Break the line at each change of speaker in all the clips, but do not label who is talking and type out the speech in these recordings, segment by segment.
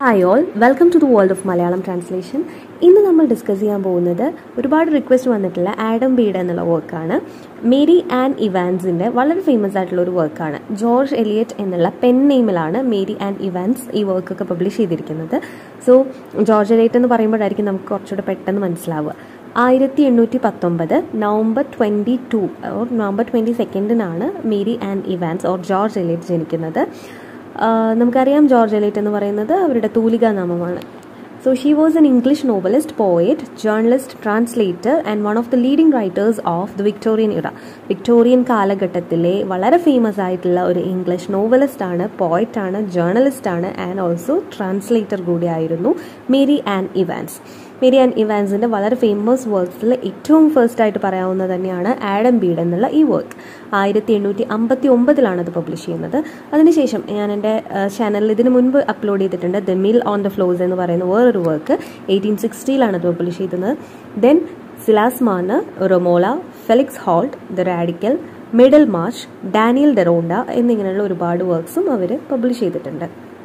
hi all welcome to the world of Malayalam translation ഇന്ന് നമ്മൾ discuss ചെയ്യാൻ പോകുന്നത് ഒരുപാട് റിക്വസ്റ്റ് വന്നിട്ടുള്ള ആഡം ബീഡ് എന്നുള്ള വർക്കാണ് മേരി ആൻഡ് ഇവാൻസിൻ്റെ വളരെ ഫേമസ് ആയിട്ടുള്ള ഒരു വർക്കാണ് ജോർജ് എലിയറ്റ് എന്നുള്ള പെൻ നെയിമിലാണ് മേരി ആൻഡ് ഇവാൻസ് ഈ വർക്കൊക്കെ പബ്ലിഷ് ചെയ്തിരിക്കുന്നത് സോ ജോർജ് എലിയറ്റ് എന്ന് പറയുമ്പോഴായിരിക്കും നമുക്ക് കുറച്ചുകൂടെ പെട്ടെന്ന് മനസ്സിലാവുക ആയിരത്തി എണ്ണൂറ്റി പത്തൊമ്പത് November twenty two or November twenty സെക്കൻഡിനാണ് Mary Ann Evans or George Eliot ജനിക്കുന്നത് നമുക്കറിയാം ജോർജ് എലിയറ്റ് എന്ന് പറയുന്നത് അവരുടെ തൂലികാ നാമമാണ് so she was an English novelist poet journalist translator and one of the leading writers of the Victorian era Victorian കാലഘട്ടത്തിലെ വളരെ ഫേമസ് ആയിട്ടുള്ള ഒരു ഇംഗ്ലീഷ് നോവലിസ്റ്റ് ആണ് പോയറ്റാണ് ജേർണലിസ്റ്റ് ആണ് ആൻഡ് ഓൾസോ ട്രാൻസ്ലേറ്റർ കൂടിയായിരുന്നു Mary Ann Evans Mary Ann ഇവാൻസിൻ്റെ വളരെ ഫേമസ് വർക്ക്സിൽ ഏറ്റവും ഫസ്റ്റ് ആയിട്ട് പറയാവുന്നത് തന്നെയാണ് ആഡം ബീഡ് എന്നുള്ള ഈ വർക്ക് ആയിരത്തി എണ്ണൂറ്റി അമ്പത്തി ഒമ്പതിലാണ് അത് പബ്ലിഷ് ചെയ്യുന്നത് അതിനുശേഷം ഞാൻ എൻ്റെ ചാനലിൽ ഇതിന് മുൻപ് അപ്ലോഡ് ചെയ്തിട്ടുണ്ട് the mill on the Floss എന്ന് പറയുന്ന വേറൊരു വർക്ക് എയ്റ്റീൻ സിക്സ്റ്റിയിലാണ് അത് പബ്ലിഷ് ചെയ്തത് ദെൻ സിലാസ് മാന് Romola Felix Holt the Radical Middlemarch Daniel Deronda എന്നിങ്ങനെയുള്ള ഒരുപാട് വർക്ക്സും അവർ പബ്ലിഷ് ചെയ്തിട്ടുണ്ട്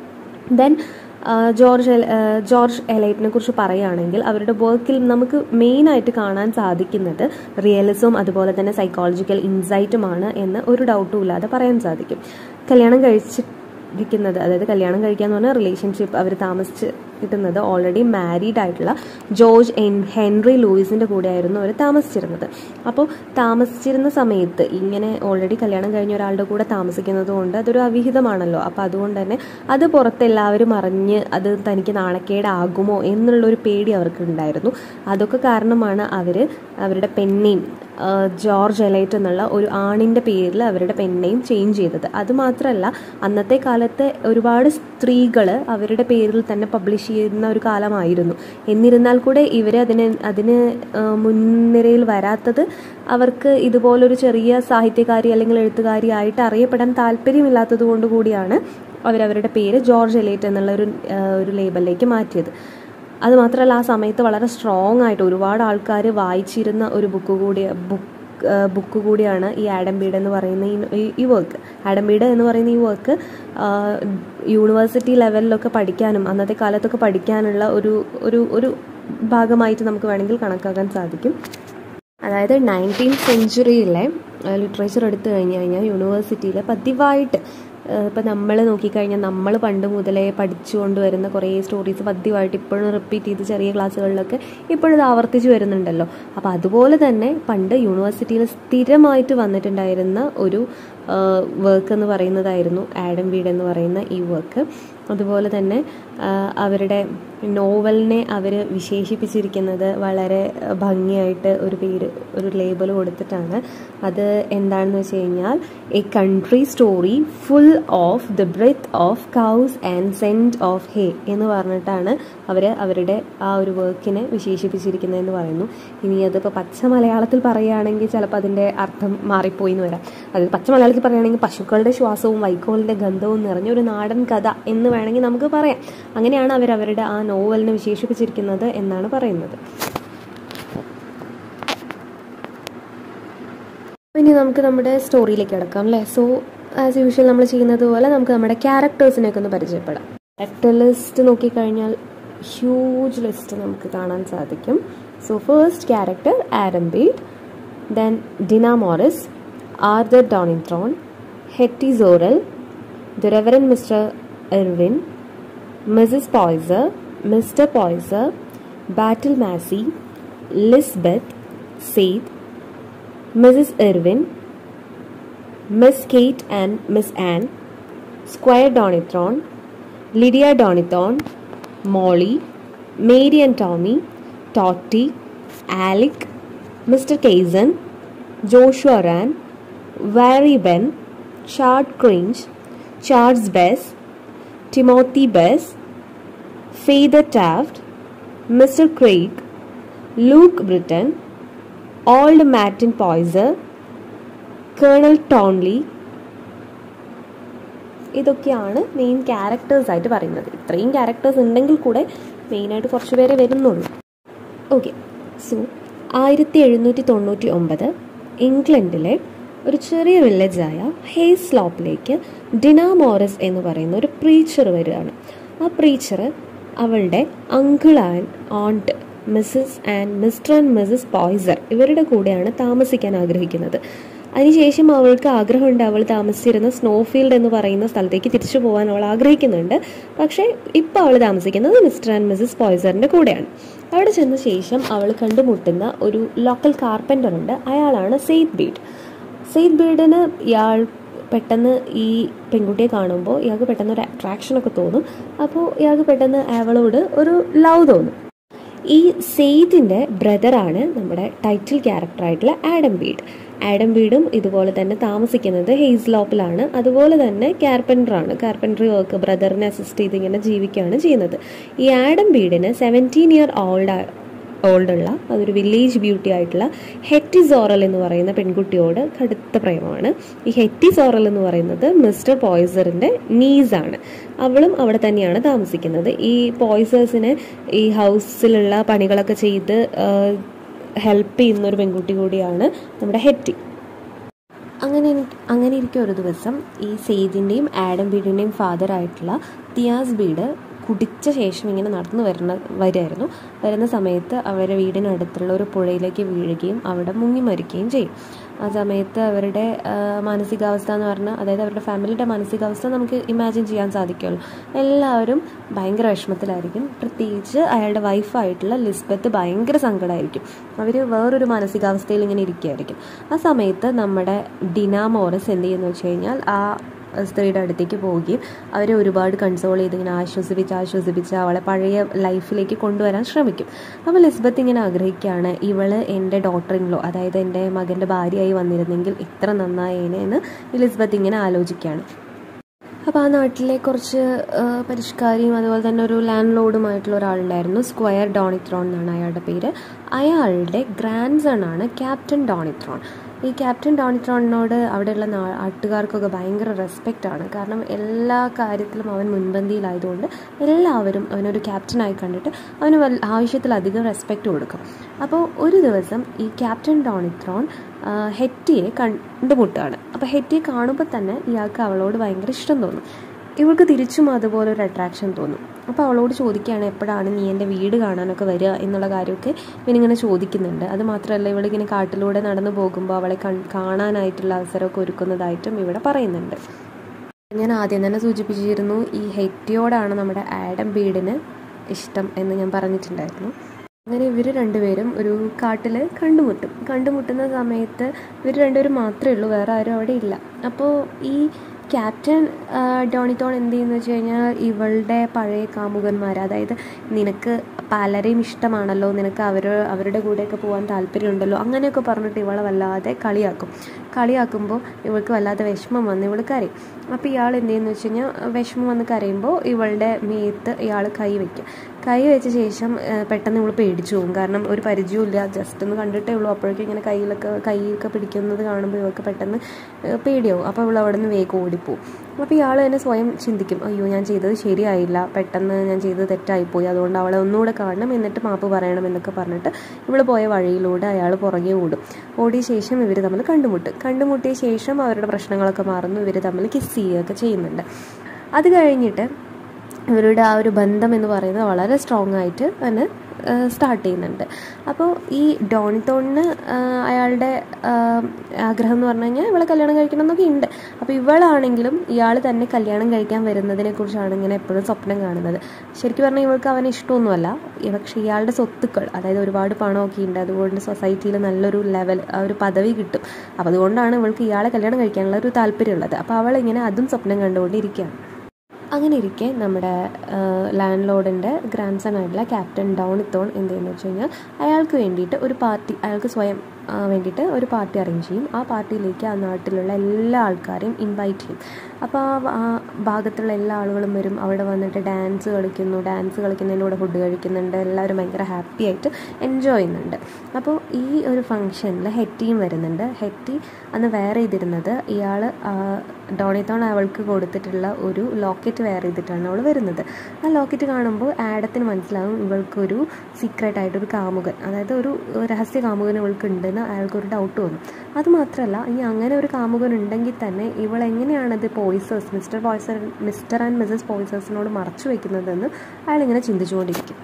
ദെൻ ജോർജ് ജോർജ് എലൈറ്റിനെ കുറിച്ച് പറയുകയാണെങ്കിൽ അവരുടെ വർക്കിൽ നമുക്ക് മെയിനായിട്ട് കാണാൻ സാധിക്കുന്നത് റിയലിസവും അതുപോലെ തന്നെ സൈക്കോളജിക്കൽ ഇൻസൈറ്റുമാണ് എന്ന് ഒരു ഡൗട്ടും ഇല്ലാതെ പറയാൻ സാധിക്കും കല്യാണം കഴിച്ചിരിക്കുന്നത് അതായത് കല്യാണം കഴിക്കുക എന്ന് പറഞ്ഞാൽ റിലേഷൻഷിപ്പ് അവർ താമസിച്ച് കിട്ടുന്നത് ഓൾറെഡി മാരീഡ് ആയിട്ടുള്ള ജോർജ് എൻ ഹെൻറി ലൂയിസിൻ്റെ കൂടെയായിരുന്നു അവർ താമസിച്ചിരുന്നത് അപ്പോൾ താമസിച്ചിരുന്ന സമയത്ത് ഇങ്ങനെ ഓൾറെഡി കല്യാണം കഴിഞ്ഞ ഒരാളുടെ കൂടെ താമസിക്കുന്നത് കൊണ്ട് അതൊരു അവിഹിതമാണല്ലോ അപ്പോൾ അതുകൊണ്ട് തന്നെ അത് പുറത്ത് എല്ലാവരും അറിഞ്ഞ് അത് തനിക്ക് നാണക്കേടാകുമോ എന്നുള്ളൊരു പേടി അവർക്ക് ഉണ്ടായിരുന്നു അതൊക്കെ കാരണമാണ് അവർ അവരുടെ പെന്നെയും ജോർജ് എലൈറ്റ് എന്നുള്ള ഒരു ആണിൻ്റെ പേരിൽ അവരുടെ പെന്നെയും ചേഞ്ച് ചെയ്തത് അതുമാത്രമല്ല അന്നത്തെ കാലത്ത് ഒരുപാട് സ്ത്രീകൾ അവരുടെ പേരിൽ തന്നെ പബ്ലിഷ് ചെയ്യുന്ന ഒരു കാലമായിരുന്നു എന്നിരുന്നാൽ കൂടെ ഇവർ അതിന് അതിന് മുൻനിരയിൽ വരാത്തത് അവർക്ക് ഇതുപോലൊരു ചെറിയ സാഹിത്യകാരി അല്ലെങ്കിൽ എഴുത്തുകാരി ആയിട്ട് അറിയപ്പെടാൻ താല്പര്യമില്ലാത്തത് കൊണ്ട് കൂടിയാണ് അവരവരുടെ പേര് ജോർജ് എലൈറ്റ് എന്നുള്ള ഒരു ഒരു ലേബലിലേക്ക് മാറ്റിയത് അത് മാത്രമല്ല ആ സമയത്ത് വളരെ സ്ട്രോങ് ആയിട്ട് ഒരുപാട് ആൾക്കാർ വായിച്ചിരുന്ന ഒരു ബുക്ക് കൂടി ബുക്ക് ബുക്ക് കൂടിയാണ് ഈ ആഡംബീഡ് എന്ന് പറയുന്ന ഈ ഈ വർക്ക് ആഡംബീഡ് എന്ന് പറയുന്ന ഈ വർക്ക് യൂണിവേഴ്സിറ്റി ലെവലിലൊക്കെ പഠിക്കാനും അന്നത്തെ കാലത്തൊക്കെ പഠിക്കാനുള്ള ഒരു ഒരു ഒരു ഭാഗമായിട്ട് നമുക്ക് വേണമെങ്കിൽ കണക്കാക്കാൻ സാധിക്കും അതായത് നയൻറ്റീൻ സെഞ്ചുറിയിലെ ലിറ്ററേച്ചർ എടുത്തു കഴിഞ്ഞു കഴിഞ്ഞാൽ യൂണിവേഴ്സിറ്റിയിൽ പതിവായിട്ട് ഇപ്പം നമ്മൾ നോക്കിക്കഴിഞ്ഞാൽ നമ്മൾ പണ്ട് മുതലേ പഠിച്ചുകൊണ്ട് വരുന്ന കുറേ സ്റ്റോറീസ് പദ്യമായിട്ട് ഇപ്പോഴും റിപ്പീറ്റ് ചെയ്ത് ചെറിയ ക്ലാസ്സുകളിലൊക്കെ ഇപ്പോഴും ഇത് ആവർത്തിച്ച് വരുന്നുണ്ടല്ലോ അപ്പോൾ അതുപോലെ തന്നെ പണ്ട് യൂണിവേഴ്സിറ്റിയിൽ സ്ഥിരമായിട്ട് വന്നിട്ടുണ്ടായിരുന്ന ഒരു വർക്ക് എന്ന് പറയുന്നതായിരുന്നു ആഡം വീഡ് എന്ന് പറയുന്ന ഈ വർക്ക് അതുപോലെ തന്നെ അവരുടെ നോവലിനെ അവർ വിശേഷിപ്പിച്ചിരിക്കുന്നത് വളരെ ഭംഗിയായിട്ട് ഒരു പേര് ഒരു ലേബൽ കൊടുത്തിട്ടാണ് അത് എന്താണെന്ന് വെച്ച് കഴിഞ്ഞാൽ a country story full of the breath of cows and scent of hay എന്ന് പറഞ്ഞിട്ടാണ് അവർ അവരുടെ ആ ഒരു വർക്കിനെ വിശേഷിപ്പിച്ചിരിക്കുന്നതെന്ന് പറയുന്നു ഇനി അതിപ്പോൾ പച്ച മലയാളത്തിൽ പറയുകയാണെങ്കിൽ ചിലപ്പോൾ അതിൻ്റെ അർത്ഥം മാറിപ്പോയി എന്ന് വരാം അത് പച്ച മലയാളത്തിൽ പറയുകയാണെങ്കിൽ പശുക്കളുടെ ശ്വാസവും വൈക്കോലിൻ്റെ ഗന്ധവും നിറഞ്ഞ ഒരു നാടൻ കഥ എന്ന് വേണമെങ്കിൽ നമുക്ക് പറയാം അങ്ങനെയാണ് അവർ അവരുടെ ആ നോവലിനെ വിശേഷിപ്പിച്ചിരിക്കുന്നത് എന്നാണ് പറയുന്നത് ഇനി നമുക്ക് നമ്മുടെ സ്റ്റോറിയിലേക്ക് കിടക്കാം അല്ലേ സോ ആസ് യൂഷ്വൽ നമ്മൾ ചെയ്യുന്നത് പോലെ നമുക്ക് നമ്മുടെ ക്യാരക്ടേഴ്സിനെയൊക്കെ ഒന്ന് പരിചയപ്പെടാം ക്യാരക്ടർ ലിസ്റ്റ് നോക്കിക്കഴിഞ്ഞാൽ ഹ്യൂജ് ലിസ്റ്റ് നമുക്ക് കാണാൻ സാധിക്കും so first character Adam Bede then Dinah Morris Arthur Donnithorne Hetty Sorrel the reverend Mr Irwine Mrs Poyser Mr Poyser Bartle Massey Lisbeth Seth Mrs Irwine Miss Kate and Miss Anne squire Donnithorne Lydia Donnithorne Molly Mary and Tommy Totty Alick Mr Casson Joshua Rann Wiry Ben Chad Cranage Charles Bess Timothy Bess Feyther Taft Mr Craig Luke Britain old Martin Poyser colonel Townley ഇതൊക്കെയാണ് main characters ആയിട്ട് പറയുന്നത് ഇത്രയും characters ഉണ്ടെങ്കിൽ കൂടെ മെയിനായിട്ട് കുറച്ച് പേരെ വരുന്നുള്ളൂ ഓക്കെ സോ ആയിരത്തി എഴുന്നൂറ്റി തൊണ്ണൂറ്റി ഒമ്പത് ഇംഗ്ലണ്ടിലെ ഒരു ചെറിയ വില്ലേജായ ഹേസ്ലോപ്പിലേക്ക് ഡിന മോറിസ് എന്ന് പറയുന്ന ഒരു പ്രീച്ചർ വരികയാണ് ആ പ്രീച്ചർ അവളുടെ uncle and aunt Mrs and Mr and Mrs Poyser ഇവരുടെ കൂടെയാണ് താമസിക്കാൻ ആഗ്രഹിക്കുന്നത് അതിനുശേഷം അവൾക്ക് ആഗ്രഹമുണ്ട് അവൾ താമസിച്ചിരുന്ന സ്നോഫീൽഡ് എന്ന് പറയുന്ന സ്ഥലത്തേക്ക് തിരിച്ചു പോകാൻ അവൾ ആഗ്രഹിക്കുന്നുണ്ട് പക്ഷേ ഇപ്പോൾ അവൾ താമസിക്കുന്നത് മിസ്റ്റർ ആൻഡ് മിസ്സസ് പോയ്സറിൻ്റെ കൂടെയാണ് അവിടെ ചെന്ന ശേഷം അവൾ കണ്ടുമുട്ടുന്ന ഒരു ലോക്കൽ കാർപ്പൻ്റർ ഉണ്ട് അയാളാണ് സെയ്ദ് ബീഡ് സെയ്ദ് ബീഡിന് ഇയാൾ പെട്ടെന്ന് ഈ പെൺകുട്ടിയെ കാണുമ്പോൾ ഇയാൾക്ക് പെട്ടെന്ന് ഒരു അട്രാക്ഷനൊക്കെ തോന്നും അപ്പോൾ ഇയാൾക്ക് പെട്ടെന്ന് അവളോട് ഒരു ലവ് തോന്നും ഈ സെയ്ദിൻ്റെ ബ്രദറാണ് നമ്മുടെ ടൈറ്റിൽ ക്യാരക്ടറായിട്ടുള്ള ആഡം ബീഡ് ആഡം ബീഡും ഇതുപോലെ തന്നെ താമസിക്കുന്നത് ഹെയ്സ്ലോപ്പിലാണ് അതുപോലെ തന്നെ കാർപ്പൻറ്ററാണ് കാർപ്പൻറ്ററി വർക്ക് ബ്രദറിനെ അസിസ്റ്റ് ചെയ്ത് ഇങ്ങനെ ജീവിക്കുകയാണ് ചെയ്യുന്നത് ഈ ആഡം ബീഡിന് സെവൻറ്റീൻ ഇയർ ഓൾഡ് ഓൾഡുള്ള അതൊരു വില്ലേജ് ബ്യൂട്ടി ആയിട്ടുള്ള ഹെറ്റി സോറൽ എന്ന് പറയുന്ന പെൺകുട്ടിയോട് കടുത്ത പ്രേമമാണ് ഈ ഹെറ്റി സോറൽ എന്ന് പറയുന്നത് മിസ്റ്റർ പോയ്സറിൻ്റെ നീസാണ് അവളും അവിടെ തന്നെയാണ് താമസിക്കുന്നത് ഈ പോയ്സേഴ്സിനെ ഈ ഹൗസിലുള്ള പണികളൊക്കെ ചെയ്ത് ഹെൽപ്പ് ചെയ്യുന്ന ഒരു പെൺകുട്ടി കൂടിയാണ് നമ്മുടെ ഹെറ്റി അങ്ങനെ എനിക്ക് അങ്ങനെ ഇരിക്കും ഒരു ദിവസം ഈ സെയ്ദിൻ്റെയും ആഡം ബീഡിൻ്റെയും ഫാദറായിട്ടുള്ള തിയാസ് ബീഡ് കുടിച്ച ശേഷം ഇങ്ങനെ നടന്നു വരുന്ന വരുമായിരുന്നു വരുന്ന സമയത്ത് അവരുടെ വീടിനടുത്തുള്ള ഒരു പുഴയിലേക്ക് വീഴുകയും അവിടെ മുങ്ങി മരിക്കുകയും ചെയ്യും ആ സമയത്ത് അവരുടെ മാനസികാവസ്ഥ എന്ന് പറഞ്ഞാൽ അതായത് അവരുടെ ഫാമിലിയുടെ മാനസികാവസ്ഥ നമുക്ക് ഇമാജിൻ ചെയ്യാൻ സാധിക്കുമല്ലോ എല്ലാവരും ഭയങ്കര വിഷമത്തിലായിരിക്കും പ്രത്യേകിച്ച് അയാളുടെ വൈഫായിട്ടുള്ള ലിസ്ബത്ത് ഭയങ്കര സങ്കടമായിരിക്കും അവർ വേറൊരു മാനസികാവസ്ഥയിൽ ഇങ്ങനെ ഇരിക്കുകയായിരിക്കും ആ സമയത്ത് നമ്മുടെ ഡിന മോറസ് എന്ത് ചെയ്യുന്നു വെച്ച് കഴിഞ്ഞാൽ ആ സ്ത്രീയുടെ അടുത്തേക്ക് പോവുകയും അവരെ ഒരുപാട് കൺസോൾ ചെയ്ത് ഇങ്ങനെ ആശ്വസിപ്പിച്ച് ആശ്വസിപ്പിച്ച് അവളെ പഴയ ലൈഫിലേക്ക് കൊണ്ടുവരാൻ ശ്രമിക്കും അപ്പോൾ ലിസ്ബത്ത് ഇങ്ങനെ ആഗ്രഹിക്കുകയാണ് ഇവള് എൻ്റെ ഡോട്ടറിൻലോ അതായത് എൻ്റെ മകൻ്റെ ഭാര്യയായി വന്നിരുന്നെങ്കിൽ ഇത്ര നന്നായേനെ എന്ന് ലിസ്ബത്ത് ഇങ്ങനെ ആലോചിക്കുകയാണ് അപ്പോൾ ആ നാട്ടിലെ കുറച്ച് പരിഷ്കാരിയും അതുപോലെ തന്നെ ഒരു ലാൻഡ് ലോഡുമായിട്ടുള്ള ഒരാളുണ്ടായിരുന്നു സ്ക്വയർ ഡോണിത്രോൺ എന്നാണ് അയാളുടെ പേര് അയാളുടെ ഗ്രാൻഡ് സൺ ആണ് ക്യാപ്റ്റൻ ഡോണിത്രോൺ ഈ ക്യാപ്റ്റൻ ഡോണിത്രോണിനോട് അവിടെയുള്ള നാട്ടുകാർക്കൊക്കെ ഭയങ്കര റെസ്പെക്റ്റ് ആണ് കാരണം എല്ലാ കാര്യത്തിലും അവൻ മുൻപന്തിയിലായതുകൊണ്ട് എല്ലാവരും അവനൊരു ക്യാപ്റ്റനായി കണ്ടിട്ട് അവന് വൽ ആവശ്യത്തിലധികം റെസ്പെക്റ്റ് കൊടുക്കും അപ്പോൾ ഒരു ദിവസം ഈ ക്യാപ്റ്റൻ ഡോണിത്രോൺ ഹെറ്റിയെ കണ്ടുമുട്ടുകയാണ് അപ്പോൾ ഹെറ്റിയെ കാണുമ്പോൾ തന്നെ ഇയാൾക്ക് അവളോട് ഭയങ്കര ഇഷ്ടം തോന്നും ഇവൾക്ക് തിരിച്ചും അതുപോലെ ഒരു അട്രാക്ഷൻ തോന്നും അപ്പോൾ അവളോട് ചോദിക്കുകയാണ് എപ്പോഴാണ് നീ എൻ്റെ വീട് കാണാനൊക്കെ വരിക എന്നുള്ള കാര്യമൊക്കെ ഇവനിങ്ങനെ ചോദിക്കുന്നുണ്ട് അത് മാത്രമല്ല ഇവളിങ്ങനെ കാട്ടിലൂടെ നടന്നു പോകുമ്പോൾ അവളെ കാണാനായിട്ടുള്ള അവസരമൊക്കെ ഒരുക്കുന്നതായിട്ടും ഇവിടെ പറയുന്നുണ്ട് ഞാൻ ആദ്യം തന്നെ സൂചിപ്പിച്ചിരുന്നു ഈ ഹെറ്റിയോടാണ് നമ്മുടെ ആഡം ബീഡിന് ഇഷ്ടം എന്ന് ഞാൻ പറഞ്ഞിട്ടുണ്ടായിരുന്നു അങ്ങനെ ഇവർ രണ്ടുപേരും ഒരു കാട്ടിൽ കണ്ടുമുട്ടും കണ്ടുമുട്ടുന്ന സമയത്ത് ഇവർ രണ്ടുപേരും മാത്രമേ ഉള്ളൂ വേറെ ആരും അവിടെ ഇല്ല അപ്പോൾ ഈ ക്യാപ്റ്റൻ ഡോണിത്തോൺ എന്ത് ചെയ്യുന്നു വെച്ച് കഴിഞ്ഞാൽ ഇവളുടെ പഴയ കാമുകന്മാർ അതായത് നിനക്ക് പലരെയും ഇഷ്ടമാണല്ലോ നിനക്ക് അവർ അവരുടെ കൂടെയൊക്കെ പോകാൻ താല്പര്യമുണ്ടല്ലോ അങ്ങനെയൊക്കെ പറഞ്ഞിട്ട് ഇവളെ വല്ലാതെ കളിയാക്കും കളിയാക്കുമ്പോൾ ഇവൾക്ക് വല്ലാതെ വിഷമം വന്ന് ഇവൾ കരയും അപ്പോൾ ഇയാൾ എന്ത് ചെയ്യുന്നു വെച്ച് കഴിഞ്ഞാൽ വിഷമം വന്ന് കരയുമ്പോൾ ഇവളുടെ മേത്ത് ഇയാൾ കൈ വയ്ക്കും കൈ വെച്ച ശേഷം പെട്ടെന്ന് ഇവൾ പേടിച്ചു പോകും കാരണം ഒരു പരിചയമില്ല ജസ്റ്റ് ഒന്ന് കണ്ടിട്ടേ ഉള്ളൂ അപ്പോഴേക്കും ഇങ്ങനെ കയ്യിലൊക്കെ കൈയൊക്കെ പിടിക്കുന്നത് കാണുമ്പോൾ ഇവൾക്ക് പെട്ടെന്ന് പേടിയാവും അപ്പോൾ ഇവൾ അവിടെ നിന്ന് വേഗം ഓടിപ്പോവും അപ്പോൾ ഇയാൾ തന്നെ സ്വയം ചിന്തിക്കും അയ്യോ ഞാൻ ചെയ്തത് ശരിയായില്ല പെട്ടെന്ന് ഞാൻ ചെയ്തത് തെറ്റായിപ്പോയി അതുകൊണ്ട് അവളെ ഒന്നുകൂടെ കാണണം എന്നിട്ട് മാപ്പ് പറയണം എന്നൊക്കെ പറഞ്ഞിട്ട് ഇവൾ പോയ വഴിയിലൂടെ അയാൾ പുറകെ ഓടും ഓടിയ ശേഷം ഇവർ തമ്മിൽ കണ്ടുമുട്ടും കണ്ടുമുട്ടിയ ശേഷം അവരുടെ പ്രശ്നങ്ങളൊക്കെ മാറുന്നു ഇവർ തമ്മിൽ കിസ് ചെയ്യുകയൊക്കെ ചെയ്യുന്നുണ്ട് അത് കഴിഞ്ഞിട്ട് ഇവരുടെ ആ ഒരു ബന്ധം എന്ന് പറയുന്നത് വളരെ സ്ട്രോങ് ആയിട്ട് തന്നെ സ്റ്റാർട്ട് ചെയ്യുന്നുണ്ട് അപ്പോൾ ഈ ഡോണിത്തോണിന് അയാളുടെ ആഗ്രഹം എന്ന് പറഞ്ഞു കഴിഞ്ഞാൽ ഇവളെ കല്യാണം കഴിക്കണം എന്നൊക്കെ ഉണ്ട് അപ്പോൾ ഇവളാണെങ്കിലും ഇയാൾ തന്നെ കല്യാണം കഴിക്കാൻ വരുന്നതിനെ കുറിച്ചാണ് ഇങ്ങനെ എപ്പോഴും സ്വപ്നം കാണുന്നത് ശരിക്കും പറഞ്ഞാൽ ഇവൾക്ക് അവനെ ഇഷ്ടമൊന്നുമല്ല പക്ഷേ ഇയാളുടെ സ്വത്തുക്കൾ അതായത് ഒരുപാട് പണമൊക്കെ ഉണ്ട് അതുകൊണ്ട് സൊസൈറ്റിയിൽ നല്ലൊരു ലെവൽ ആ ഒരു പദവി കിട്ടും അപ്പോൾ അതുകൊണ്ടാണ് ഇവൾക്ക് ഇയാളെ കല്യാണം കഴിക്കാനുള്ള ഒരു താല്പര്യമുള്ളത് അപ്പോൾ അവളിങ്ങനെ അതും സ്വപ്നം കണ്ടുകൊണ്ടിരിക്കുകയാണ് അങ്ങനെ ഇരിക്കെ നമ്മുടെ ലാൻഡ് ലോഡിൻ്റെ ഗ്രാൻഡ് സൺ ആയിട്ടുള്ള ക്യാപ്റ്റൻ ഡോണിത്തോൺ എന്ത് ചെയ്യുന്നു വെച്ച് കഴിഞ്ഞാൽ അയാൾക്ക് വേണ്ടിയിട്ട് ഒരു പാർട്ടി അയാൾക്ക് സ്വയം വേണ്ടിയിട്ട് ഒരു പാർട്ടി അറേഞ്ച് ചെയ്യും ആ പാർട്ടിയിലേക്ക് ആ നാട്ടിലുള്ള എല്ലാ ആൾക്കാരെയും ഇൻവൈറ്റ് ചെയ്യും അപ്പോൾ ആ ഭാഗത്തുള്ള എല്ലാ ആളുകളും വരും അവിടെ വന്നിട്ട് ഡാൻസ് കളിക്കുന്നു ഡാൻസ് കളിക്കുന്നതിലൂടെ ഫുഡ് കഴിക്കുന്നുണ്ട് എല്ലാവരും ഭയങ്കര ഹാപ്പി ആയിട്ട് എൻജോയ് ചെയ്യുന്നുണ്ട് അപ്പോൾ ഈ ഒരു ഫംഗ്ഷനിൽ ഹെറ്റിയും വരുന്നുണ്ട് ഹെറ്റി അന്ന് വെയർ ചെയ്തിരുന്നത് ഇയാൾ ഡോണിത്തോൺ അവൾക്ക് കൊടുത്തിട്ടുള്ള ഒരു ലോക്കറ്റ് വെയർ ചെയ്തിട്ടാണ് അവൾ വരുന്നത് ആ ലോക്കറ്റ് കാണുമ്പോൾ ആഡത്തിന് മനസ്സിലാവും ഇവൾക്കൊരു സീക്രട്ട് ആയിട്ടൊരു കാമുകൻ അതായത് ഒരു രഹസ്യ കാമുകൻ ഇവൾക്ക് ഉണ്ടെന്ന് എന്ന് അയാൾക്കൊരു ഡൗട്ട് വന്നു അതുമാത്രമല്ല ഇനി അങ്ങനെ ഒരു കാമുകൻ ഉണ്ടെങ്കിൽ തന്നെ ഇവൾ എങ്ങനെയാണത് Poysers Mr Poyser Mr and Mrs പോയ്സേഴ്സിനോട് മറച്ചു വെക്കുന്നതെന്ന് അയാളിങ്ങനെ ചിന്തിച്ചുകൊണ്ടിരിക്കും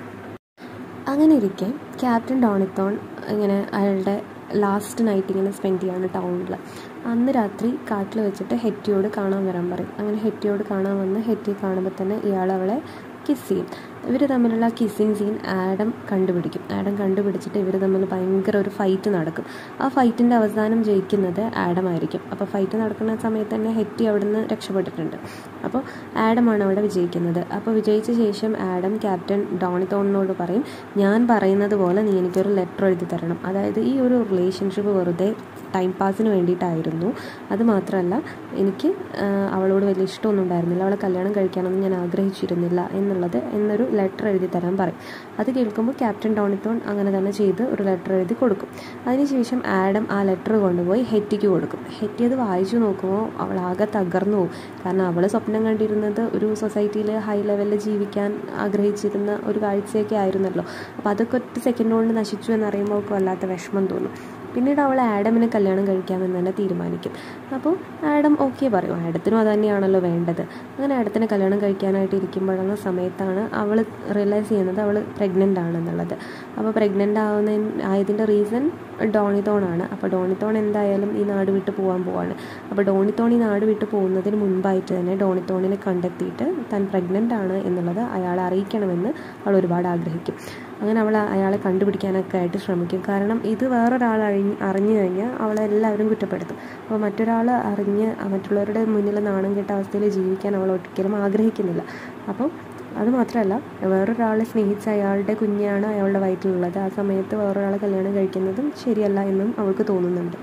അങ്ങനെ ഇരിക്കെ ക്യാപ്റ്റൻ ഡോണിത്തോൺ ഇങ്ങനെ അയാളുടെ ലാസ്റ്റ് നൈറ്റ് ഇങ്ങനെ സ്പെൻഡ് ചെയ്യാണ് ടൗണിൽ അന്ന് രാത്രി കാട്ടിൽ വെച്ചിട്ട് ഹെറ്റിയോട് കാണാൻ വരാൻ പറയും അങ്ങനെ ഹെറ്റിയോട് കാണാൻ വന്ന് ഹെറ്റി കാണുമ്പോൾ തന്നെ ഇയാൾ അവളെ കിസ് ചെയ്യും ഇവർ തമ്മിലുള്ള കിസ്സിങ് സീൻ ആഡം കണ്ടുപിടിക്കും ആഡം കണ്ടുപിടിച്ചിട്ട് ഇവർ തമ്മിൽ ഭയങ്കര ഒരു ഫൈറ്റ് നടക്കും ആ ഫൈറ്റിൻ്റെ അവസാനം ജയിക്കുന്നത് ആഡം ആയിരിക്കും അപ്പോൾ ഫൈറ്റ് നടക്കുന്ന സമയത്ത് തന്നെ ഹെറ്റി അവിടെ നിന്ന് രക്ഷപ്പെട്ടിട്ടുണ്ട് അപ്പോൾ ആഡമാണ് അവിടെ വിജയിക്കുന്നത് അപ്പോൾ വിജയിച്ച ശേഷം ആഡം ക്യാപ്റ്റൻ ഡോണിത്തോണിനോട് പറയും ഞാൻ പറയുന്നത് പോലെ നീ എനിക്കൊരു ലെറ്റർ എഴുതി തരണം അതായത് ഈ ഒരു റിലേഷൻഷിപ്പ് വെറുതെ ടൈം പാസിന് വേണ്ടിയിട്ടായിരുന്നു അത് മാത്രമല്ല എനിക്ക് അവളോട് വലിയ ഇഷ്ടമൊന്നും ഉണ്ടായിരുന്നില്ല അവളെ കല്യാണം കഴിക്കാനൊന്നും ഞാൻ ആഗ്രഹിച്ചിരുന്നില്ല എന്നുള്ളത് എന്നൊരു ലെറ്റർ എഴുതി തരാൻ പറയും അത് കേൾക്കുമ്പോൾ ക്യാപ്റ്റൻ ടോണിത്തോൺ അങ്ങനെ തന്നെ ചെയ്ത് ഒരു ലെറ്റർ എഴുതി കൊടുക്കും അതിനുശേഷം ആഡം ആ ലെറ്റർ കൊണ്ടുപോയി ഹെറ്റിക്ക് കൊടുക്കും ഹെറ്റി അത് വായിച്ചു നോക്കുമ്പോൾ അവൾ ആകെ തകർന്നു പോകും കാരണം അവൾ സ്വപ്നം കണ്ടിരുന്നത് ഒരു സൊസൈറ്റിയിൽ ഹൈ ലെവലിൽ ജീവിക്കാൻ ആഗ്രഹിച്ചിരുന്ന ഒരു കാഴ്ചയൊക്കെ ആയിരുന്നല്ലോ അപ്പോൾ അതൊക്കെ ഒറ്റ സെക്കൻഡ് കൊണ്ട് നശിച്ചു എന്നറിയുമ്പോൾ അവൾക്ക് വല്ലാത്ത വിഷമം തോന്നും പിന്നീട് അവൾ ആഡമിനെ കല്യാണം കഴിക്കാമെന്ന് തന്നെ തീരുമാനിക്കും അപ്പോൾ ആഡം ഓക്കെ പറയും ആഡത്തിനും അത് തന്നെയാണല്ലോ വേണ്ടത് അങ്ങനെ ആഡത്തിനെ കല്യാണം കഴിക്കാനായിട്ട് ഇരിക്കുമ്പോഴുള്ള സമയത്താണ് അവൾ റിയലൈസ് ചെയ്യുന്നത് അവൾ പ്രഗ്നൻ്റ് ആണെന്നുള്ളത് അപ്പോൾ പ്രഗ്നൻ്റ് ആവുന്ന ആയതിൻ്റെ റീസൺ ഡോണിത്തോണാണ് അപ്പോൾ ഡോണിത്തോൺ എന്തായാലും ഈ നാട് വിട്ട് പോകാൻ പോവാണ് അപ്പോൾ ഡോണിത്തോൺ ഈ നാട് വിട്ട് പോകുന്നതിന് മുൻപായിട്ട് തന്നെ ഡോണിത്തോണിനെ കണ്ടെത്തിയിട്ട് താൻ പ്രഗ്നൻ്റ് ആണ് എന്നുള്ളത് അയാളെ അറിയിക്കണമെന്ന് അവൾ ഒരുപാട് ആഗ്രഹിക്കും അങ്ങനെ അവൾ അയാളെ കണ്ടുപിടിക്കാനൊക്കെ ആയിട്ട് ശ്രമിക്കും കാരണം ഇത് വേറൊരാൾ അറിഞ്ഞ് അറിഞ്ഞു കഴിഞ്ഞാൽ അവളെ എല്ലാവരും കുറ്റപ്പെടുത്തും അപ്പോൾ മറ്റൊരാൾ അറിഞ്ഞ് മറ്റുള്ളവരുടെ മുന്നിൽ നാണം കെട്ട അവസ്ഥയിൽ ജീവിക്കാൻ അവൾ ഒരിക്കലും ആഗ്രഹിക്കുന്നില്ല അപ്പം അത് മാത്രമല്ല വേറൊരാളെ സ്നേഹിച്ച അയാളുടെ കുഞ്ഞാണ് അയാളുടെ വയറ്റിലുള്ളത് ആ സമയത്ത് വേറൊരാളെ കല്യാണം കഴിക്കുന്നതും ശരിയല്ല എന്നും അവൾക്ക് തോന്നുന്നുണ്ട്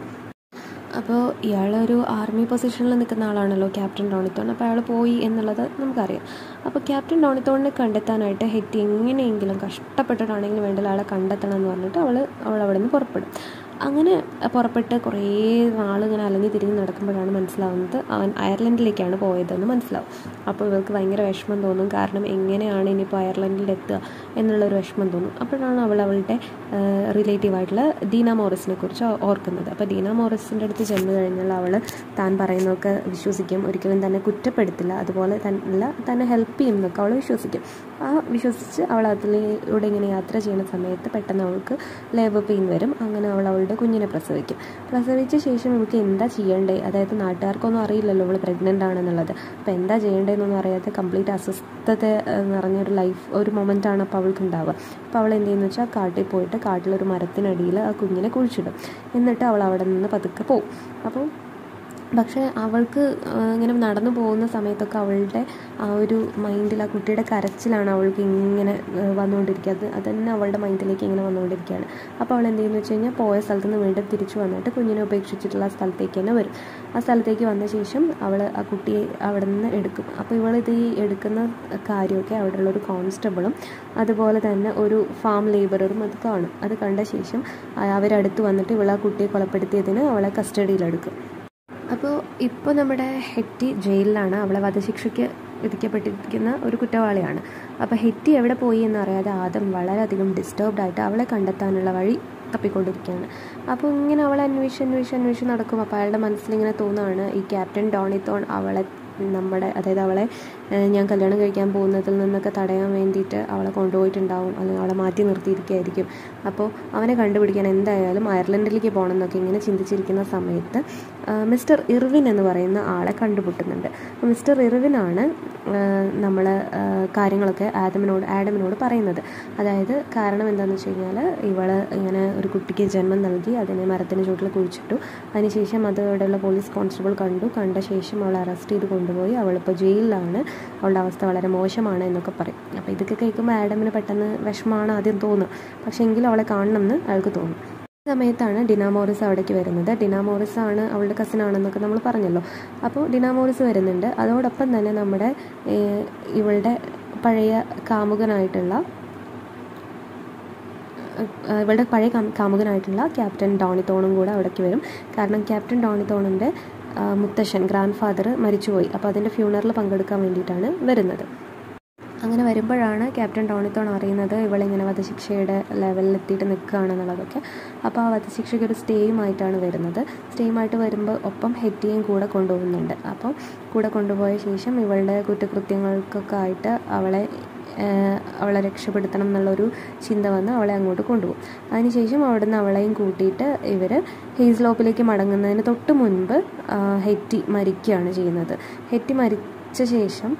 അപ്പോൾ ഇയാൾ ഒരു ആർമി പൊസിഷനിൽ നിൽക്കുന്ന ആളാണല്ലോ ക്യാപ്റ്റൻ ഡോണിത്തോൺ അപ്പോൾ അയാൾ പോയി എന്നുള്ളത് നമുക്കറിയാം അപ്പോൾ ക്യാപ്റ്റൻ ഡോണിത്തോണിനെ കണ്ടെത്താനായിട്ട് ഹെറ്റി എങ്ങനെയെങ്കിലും കഷ്ടപ്പെട്ടിട്ടാണെങ്കിലും വേണ്ടില്ല ആളെ കണ്ടെത്തണം എന്ന് പറഞ്ഞിട്ട് അവൾ അവൾ അവിടെ നിന്ന് പുറപ്പെടും അങ്ങനെ പുറപ്പെട്ട് കുറേ നാളിങ്ങനെ അലഞ്ഞു തിരിഞ്ഞ് നടക്കുമ്പോഴാണ് മനസ്സിലാവുന്നത് അവൻ അയർലൻഡിലേക്കാണ് പോയതെന്ന് മനസ്സിലാവും അപ്പോൾ ഇവർക്ക് ഭയങ്കര വിഷമം തോന്നും കാരണം എങ്ങനെയാണ് ഇനിയിപ്പോൾ അയർലൻഡിൽ എത്തുക എന്നുള്ളൊരു വിഷമം തോന്നും അപ്പോഴാണ് അവൾ അവളുടെ റിലേറ്റീവായിട്ടുള്ള ദീന മോറിസിനെ കുറിച്ച് ഓർക്കുന്നത് അപ്പോൾ ദീന മോറിസിൻ്റെ അടുത്ത് ചെന്ന് കഴിഞ്ഞാൽ അവൾ താൻ പറയുന്നതൊക്കെ വിശ്വസിക്കും ഒരിക്കലും തന്നെ കുറ്റപ്പെടുത്തില്ല അതുപോലെ തന്നെ തന്നെ ഹെൽപ്പ് ചെയ്യുന്നതൊക്കെ അവൾ വിശ്വസിക്കും ആ വിശ്വസിച്ച് അവൾ അതിലൂടെ ഇങ്ങനെ യാത്ര ചെയ്യുന്ന സമയത്ത് പെട്ടെന്ന് അവൾക്ക് ലേബർ പെയിൻ വരും അങ്ങനെ അവൾ അവളുടെ കുഞ്ഞിനെ പ്രസവിക്കും പ്രസവിച്ച ശേഷം ഇവൾക്ക് എന്താ ചെയ്യേണ്ടേ അതായത് നാട്ടുകാർക്കൊന്നും അറിയില്ലല്ലോ അവൾ പ്രഗ്നൻ്റ് ആണെന്നുള്ളത് അപ്പോൾ എന്താ ചെയ്യേണ്ടതെന്നൊന്നും അറിയാതെ കംപ്ലീറ്റ് അസ്വസ്ഥത നിറഞ്ഞൊരു ലൈഫ് ഒരു മൊമെൻ്റാണ് അപ്പോൾ അവൾക്ക് ഉണ്ടാവുക അപ്പോൾ അവൾ എന്ത് ചെയ്യുന്നു വെച്ചാൽ കാട്ടിൽ പോയിട്ട് കാട്ടിലൊരു മരത്തിനടിയിൽ ആ കുഞ്ഞിനെ കുഴിച്ചിടും എന്നിട്ട് അവൾ അവിടെ നിന്ന് പതുക്കെ പോവും അപ്പോൾ പക്ഷേ അവൾക്ക് ഇങ്ങനെ നടന്നു പോകുന്ന സമയത്തൊക്കെ അവളുടെ ആ ഒരു മൈൻഡിൽ ആ കുട്ടിയുടെ കരച്ചിലാണ് അവൾക്ക് ഇങ്ങനെ വന്നുകൊണ്ടിരിക്കുക അത് അത് തന്നെ അവളുടെ മൈൻഡിലേക്ക് ഇങ്ങനെ വന്നുകൊണ്ടിരിക്കുകയാണ് അപ്പോൾ അവൾ എന്ത് ചെയ്യുന്നു വെച്ച് കഴിഞ്ഞാൽ പോയ സ്ഥലത്ത് നിന്ന് വീണ്ടും തിരിച്ചു വന്നിട്ട് കുഞ്ഞിനെ ഉപേക്ഷിച്ചിട്ടുള്ള ആ സ്ഥലത്തേക്ക് തന്നെ വരും ആ സ്ഥലത്തേക്ക് വന്ന ശേഷം അവൾ ആ കുട്ടിയെ അവിടെ നിന്ന് എടുക്കും അപ്പോൾ ഇവളിത് ഈ എടുക്കുന്ന കാര്യമൊക്കെ അവിടെയുള്ള ഒരു കോൺസ്റ്റബിളും അതുപോലെ തന്നെ ഒരു ഫാം ലേബററും അത് കാണും അത് കണ്ട ശേഷം അവരടുത്ത് വന്നിട്ട് ഇവൾ ആ കുട്ടിയെ കൊലപ്പെടുത്തിയതിന് അവളെ കസ്റ്റഡിയിലെടുക്കും അപ്പോൾ ഇപ്പോൾ നമ്മുടെ ഹെറ്റി ജയിലിലാണ് അവളെ വധശിക്ഷയ്ക്ക് വിധിക്കപ്പെട്ടിരിക്കുന്ന ഒരു കുറ്റവാളിയാണ് അപ്പോൾ ഹെറ്റി എവിടെ പോയി എന്നറിയാതെ ആദം വളരെയധികം ഡിസ്റ്റർബ്ഡ് ആയിട്ട് അവളെ കണ്ടെത്താനുള്ള വഴി തപ്പിക്കൊണ്ടിരിക്കുകയാണ് അപ്പോൾ ഇങ്ങനെ അവളെ അന്വേഷിച്ച് അന്വേഷിച്ച് അന്വേഷിച്ച് നടക്കും അപ്പോൾ അയാളുടെ മനസ്സിലിങ്ങനെ തോന്നുകയാണ് ഈ ക്യാപ്റ്റൻ ഡോണിത്തോൺ അവളെ നമ്മുടെ അതായത് അവളെ ഞാൻ കല്യാണം കഴിക്കാൻ പോകുന്നതിൽ നിന്നൊക്കെ തടയാൻ വേണ്ടിയിട്ട് അവളെ കൊണ്ടുപോയിട്ടുണ്ടാവും അല്ലെങ്കിൽ അവളെ മാറ്റി നിർത്തിയിരിക്കുകയായിരിക്കും അപ്പോൾ അവനെ കണ്ടുപിടിക്കാൻ എന്തായാലും അയർലൻഡിലേക്ക് പോകണം എന്നൊക്കെ ഇങ്ങനെ ചിന്തിച്ചിരിക്കുന്ന സമയത്ത് മിസ്റ്റർ ഇർവിൻ എന്ന് പറയുന്ന ആളെ കണ്ടുമുട്ടുന്നുണ്ട് അപ്പോൾ മിസ്റ്റർ ഇർവിനാണ് നമ്മൾ കാര്യങ്ങളൊക്കെ ആദമിനോട് ആഡമിനോട് പറയുന്നത് അതായത് കാരണം എന്താണെന്ന് വെച്ച് കഴിഞ്ഞാൽ ഇവൾ ഇങ്ങനെ ഒരു കുട്ടിക്ക് ജന്മം നൽകി അതിനെ മരത്തിന് ചുവട്ടിൽ കുഴിച്ചിട്ടു അതിനുശേഷം അത് അവിടെയുള്ള പോലീസ് കോൺസ്റ്റബിൾ കണ്ടു കണ്ട ശേഷം അവളെ അറസ്റ്റ് ചെയ്ത് കൊണ്ടുപോയി അവളിപ്പോൾ ജയിലിലാണ് അവളുടെ അവസ്ഥ വളരെ മോശമാണ് എന്നൊക്കെ പറയും അപ്പോൾ ഇതൊക്കെ കേൾക്കുമ്പോൾ ആഡമിന് പെട്ടെന്ന് വിഷമമാണ് ആദ്യം തോന്നുക പക്ഷേ എങ്കിലും അവളെ കാണണമെന്ന് അയാൾക്ക് തോന്നും സമയത്താണ് ഡിനാമോറിസ് അവിടേക്ക് വരുന്നത് ഡിനാമോറിസ് ആണ് അവളുടെ കസിൻ ആണെന്നൊക്കെ നമ്മൾ പറഞ്ഞല്ലോ അപ്പോൾ ഡിനാമോറിസ് വരുന്നുണ്ട് അതോടൊപ്പം തന്നെ നമ്മുടെ ഇവളുടെ പഴയ കാമുകനായിട്ടുള്ള ഇവളുടെ പഴയ കാമുകനായിട്ടുള്ള ക്യാപ്റ്റൻ ഡോണിത്തോണും കൂടെ അവിടേക്ക് വരും കാരണം ക്യാപ്റ്റൻ ഡോണിത്തോണിൻ്റെ മുത്തശ്ശൻ ഗ്രാൻഡ് ഫാദർ മരിച്ചുപോയി അപ്പോൾ അതിൻ്റെ ഫ്യൂണറിൽ പങ്കെടുക്കാൻ വേണ്ടിയിട്ടാണ് വരുന്നത് അങ്ങനെ വരുമ്പോഴാണ് ക്യാപ്റ്റൻ ടോണിത്തോൺ അറിയുന്നത് ഇവളിങ്ങനെ വധശിക്ഷയുടെ ലെവലിൽ എത്തിയിട്ട് നിൽക്കുകയാണെന്നുള്ളതൊക്കെ അപ്പോൾ ആ വധശിക്ഷയ്ക്ക് ഒരു സ്റ്റേയുമായിട്ടാണ് വരുന്നത് സ്റ്റേയുമായിട്ട് വരുമ്പോൾ ഒപ്പം ഹെറ്റിയും കൂടെ കൊണ്ടുപോകുന്നുണ്ട് അപ്പം കൂടെ കൊണ്ടുപോയ ശേഷം ഇവളുടെ കുറ്റകൃത്യങ്ങൾക്കൊക്കെ ആയിട്ട് അവളെ അവളെ രക്ഷപ്പെടുത്തണം എന്നുള്ളൊരു ചിന്ത വന്ന് അവളെ അങ്ങോട്ട് കൊണ്ടുപോകും അതിനുശേഷം അവിടുന്ന് അവളെയും കൂട്ടിയിട്ട് ഇവർ ഹെയ്സ്ലോപ്പിലേക്ക് മടങ്ങുന്നതിന് തൊട്ട് മുൻപ് ഹെറ്റി മരിക്കുകയാണ് ചെയ്യുന്നത് ഹെറ്റി മരിച്ച ശേഷം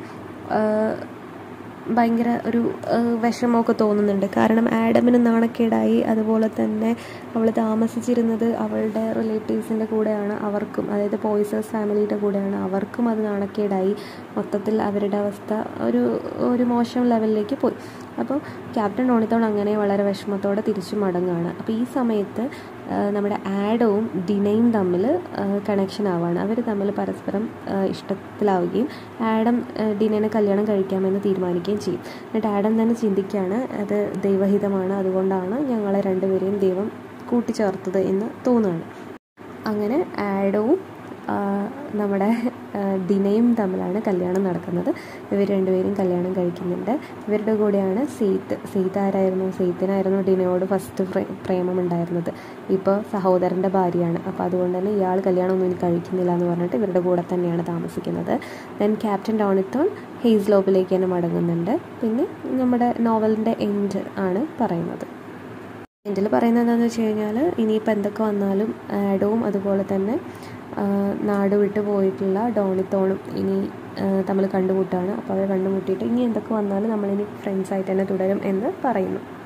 ഭയങ്കര ഒരു വിഷമമൊക്കെ തോന്നുന്നുണ്ട് കാരണം ആഡമിന് നാണക്കേടായി അതുപോലെ തന്നെ അവൾ താമസിച്ചിരുന്നത് അവളുടെ റിലേറ്റീവ്സിൻ്റെ കൂടെയാണ് അവർക്കും അതായത് പോയിസേഴ്സ് ഫാമിലിയുടെ കൂടെയാണ് അവർക്കും അത് നാണക്കേടായി മൊത്തത്തിൽ അവരുടെ അവസ്ഥ ഒരു ഒരു മോശം ലെവലിലേക്ക് പോയി അപ്പോൾ ക്യാപ്റ്റൻ ടോണിത്തോൺ അങ്ങനെ വളരെ വിഷമത്തോടെ തിരിച്ചു മടങ്ങുകയാണ് അപ്പോൾ ഈ സമയത്ത് നമ്മുടെ ആഡവും ഡിനയും തമ്മിൽ കണക്ഷൻ ആവുകയാണ് അവർ തമ്മിൽ പരസ്പരം ഇഷ്ടത്തിലാവുകയും ആഡം ഡിനനെ കല്യാണം കഴിക്കാമെന്ന് തീരുമാനിക്കുകയും ചെയ്യും എന്നിട്ട് ആഡം തന്നെ ചിന്തിക്കുകയാണ് അത് ദൈവഹിതമാണ് അതുകൊണ്ടാണ് ഞങ്ങളെ രണ്ടുപേരെയും ദൈവം കൂട്ടിച്ചേർത്തത് എന്ന് തോന്നുകയാണ് അങ്ങനെ ആഡവും നമ്മുടെ ദിനയും തമ്മിലാണ് കല്യാണം നടക്കുന്നത് ഇവർ രണ്ടുപേരും കല്യാണം കഴിക്കുന്നുണ്ട് ഇവരുടെ കൂടെയാണ് സെയ്ത്ത് സെയ്ത്ത് ആരായിരുന്നു സെയ്ത്തിനായിരുന്നു ഡിനയോട് ഫസ്റ്റ് പ്രേമം ഉണ്ടായിരുന്നത് ഇപ്പോൾ സഹോദരൻ്റെ ഭാര്യയാണ് അപ്പോൾ അതുകൊണ്ട് തന്നെ ഇയാൾ കല്യാണമൊന്നും ഇനി കഴിക്കുന്നില്ല എന്ന് പറഞ്ഞിട്ട് ഇവരുടെ കൂടെ തന്നെയാണ് താമസിക്കുന്നത് ദെൻ ക്യാപ്റ്റൻ ഡോണിത്തോൺ ഹെയ്സ്ലോപ്പിലേക്ക് തന്നെ മടങ്ങുന്നുണ്ട് പിന്നെ നമ്മുടെ നോവലിൻ്റെ എൻഡ് ആണ് പറയുന്നത് എൻഡിൽ പറയുന്നത് എന്താണെന്ന് വെച്ച് കഴിഞ്ഞാൽ ഇനിയിപ്പോൾ എന്തൊക്കെ വന്നാലും ആഡവും അതുപോലെ തന്നെ നാട് വിട്ട് പോയിട്ടുള്ള ഡോണിത്തോണും ഇനി തമ്മിൽ കണ്ടുമുട്ടുകയാണ് അപ്പോൾ അവർ കണ്ടുമുട്ടിയിട്ട് ഇനി എന്തൊക്കെ വന്നാലും നമ്മളിനി ഫ്രണ്ട്സായിട്ട് തന്നെ തുടരും എന്ന് പറയുന്നു